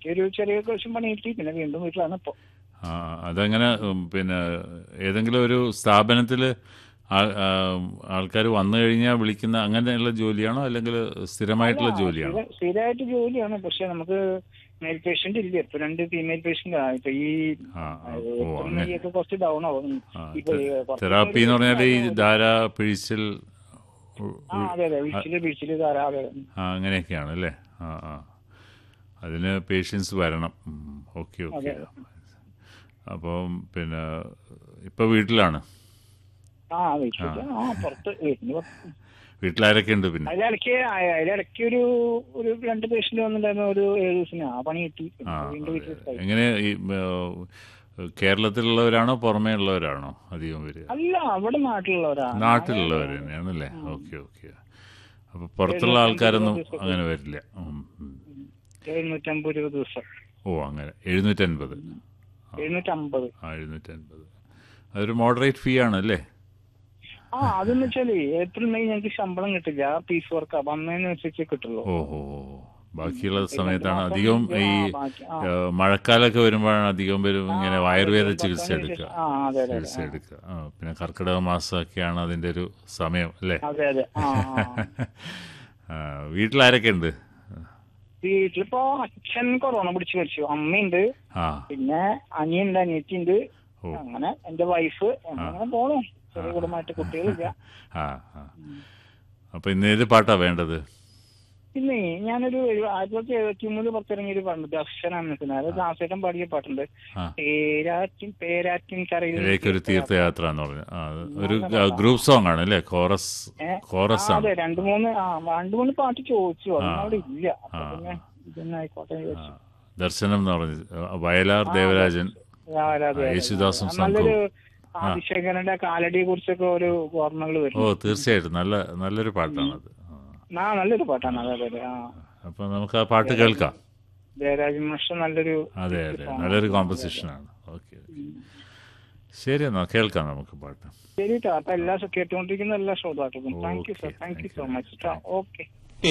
ഒരു ചെറിയ കുറച്ചും പണി കിട്ടി പിന്നെ വീണ്ടും വീട്ടിലാണ് ഇപ്പൊ ആ അതങ്ങനെ ഉം, പിന്നെ ഏതെങ്കിലും ഒരു സ്ഥാപനത്തിൽ ആൾക്കാർ വന്നു കഴിഞ്ഞാൽ വിളിക്കുന്ന അങ്ങനെയുള്ള ജോലിയാണോ അല്ലെങ്കിൽ സ്ഥിരമായിട്ടുള്ള ജോലിയാണോ സ്ഥിര- സ്ഥിരമായിട്ട് ജോലിയാണ് പക്ഷെ നമുക്ക് മെയിൽ പേഷ്യന്റ് ഇല്ല ഇപ്പൊ രണ്ട് ഫീമെയിൽ പേഷ്യന്റ് ആണ് ഇപ്പൊ ഈ ആ ആ, ഓ അങ്ങനെ ഒക്കെ കുറച്ച് ഡൗൺ ആവും ആ, ഇപ്പൊ ഈ കുറച്ച് തെറാപ്പി എന്ന് പറഞ്ഞാൽ ഈ ധാര പിഴിച്ചിൽ ഉ- ആ അതെ അതെ വീഴ്ചയില് വീഴ്ചയില് ധാരാളം ആ അങ്ങനെയൊക്കെയാണ് അല്ലേ ആ ആ അതിന് പേഷ്യൻസ് വരണം ഓക്കെ ഓക്കെ അപ്പം പിന്നെ ഇപ്പോൾ വീട്ടിലാണ് ആ വീട്ടില് ആ പുറത്ത് വീട്ടിന് പുറത്ത് വീട്ടിലാരൊക്കെ ഉണ്ട് പിന്നെ അതിലിടയ്ക്ക് അതിലിടയ്ക്ക് ഒരു ഒരു രണ്ട് പേഷ്യന്റ് വന്നിട്ടുണ്ടായിരുന്നു ഒരു ഏഴ് ദിവസത്തിന് ആ പണി കിട്ടി ആ പിന്നെ വീണ്ടും വീട്ടിൽ സ്ഥിരമായി. എങ്ങനെ ഈ ഏഹ്, കേരളത്തിലുള്ളവരാണോ പുറമേ ഉള്ളവരാണോ അധികം വരിക അല്ല അവിടെ നാട്ടിലുള്ളവരാ നാട്ടിലുള്ളവർ തന്നെയാണല്ലേ ഓക്കെ ഓക്കെ അപ്പോൾ പുറത്തുള്ള ആൾക്കാരൊന്നും അങ്ങനെ വരില്ല ഉം, ഉം. എഴുന്നൂറ്റമ്പത് രൂപ ദിവസം ഓ അങ്ങനെ എഴുന്നൂറ്റൻപത് എഴുന്നൂറ്റമ്പത് ആ എഴുന്നൂറ്റൻപത് അതൊരു മോഡറേറ്റ് ഫീ ആണല്ലേ ആ അതെന്ന് വെച്ചാല് ഏപ്രിൽ മെയ് ഞങ്ങൾക്ക് ശമ്പളം കിട്ടില്ല പീസ് വർക്കാ വന്നതിനനുസരിച്ച് കിട്ടുള്ളൂ ഓ ഓ ഓ. ബാക്കിയുള്ള സമയത്താണ് അധികം ഈ ആ, ബാക്കി- ആ. ഏഹ്, മഴക്കാലമൊക്കെ വരുമ്പോഴാണ് അധികം പേരും ഇങ്ങനെ ആയുർവേദ ചികിത്സ എടുക്കുക ആ അതെ അതെ ചികിത്സ എടുക്കുക ആ പിന്നെ കർക്കിടക മാസമൊക്കെയാണ് അതിൻ്റെ ഒരു സമയം അല്ലേ അതെ അതെ ആ ആ. ആ, വീട്ടിലാരൊക്കെ ഉണ്ട് വീട്ടിലിപ്പോ അച്ഛൻ കൊറോണ പിടിച്ച് മരിച്ചു അമ്മയുണ്ട് ആ പിന്നെ അനിയുണ്ട് അനിയത്തിയുണ്ട് ഓ. അങ്ങനെ എന്റെ വൈഫ് അങ്ങനെ പോണു ചെറിയ കുടുംബമായിട്ട് കുട്ടികളില്ല ആ ആ അപ്പോൾ ഇന്ന് ഏത് പാട്ടാ വേണ്ടത് പിന്നെ ഞാനൊരു എഴു- ആയിരത്തി തൊള്ളായിരത്തി എഴുപത്തി മൂന്നിൽ പുറത്തിറങ്ങിയ ഒരു പാട്ടുണ്ട് ദർശനം അത് ദാസേട്ടൻ പാടിയ പാട്ടുണ്ട് ആ പേരാറ്റിൻ പേരാറ്റിൻ കരയിൽ ഇതിലേക്കൊരു തീർത്ഥയാത്ര എന്ന് പറഞ്ഞു ആ അത് ഒരു ഗ്രൂപ്പ് സോങ് ആണ് അല്ലേ കോറസ് ഏ? കോറസ് ആ, ആണ് അതെ രണ്ടു മൂന്ന് ആ രണ്ടു മൂന്ന് പാട്ട് ചോദിച്ചു അതൊന്നും ആ. അവിടെ ഇല്ല അപ്പൊ ആ. പിന്നെ ഇതന്നെ ആയിക്കോട്ടെ എന്ന് ആ, വിചാരിച്ചു. ദർശനം എന്ന് പറഞ്ഞു വയലാർ ദേവരാജൻ ആ, അതെ, അതെ, ആ, അതെ. യേശുദാസും നല്ലൊരു സംഘവും ആദിശേഖരന്റെ കാലടിയെ കുറിച്ചൊക്കെ ഒരു ഓർമ്മകൾ ഓ വരും തീർച്ചയായിട്ടും നല്ല നല്ലൊരു പാട്ടാണത് ആ. ആ നല്ലൊരു പാട്ടാണ് അതെ അതെ അതെ ആ അപ്പൊ നമുക്ക് ആ പാട്ട് കേൾക്കാം ജയരാജ് മാഷ നല്ലൊരു അതെ അതെ നല്ലൊരു കോമ്പസിഷനാണ് ഓക്കെ ശരി എന്നാ കേൾക്കാം നമുക്ക് പാട്ട് ശരി കേട്ടോ അപ്പൊ എല്ലാ കേട്ടുകൊണ്ടിരിക്കുന്ന എല്ലാ ശ്രോതാക്കൾക്കും thank you sir Okay, thank you thank so you. Much okay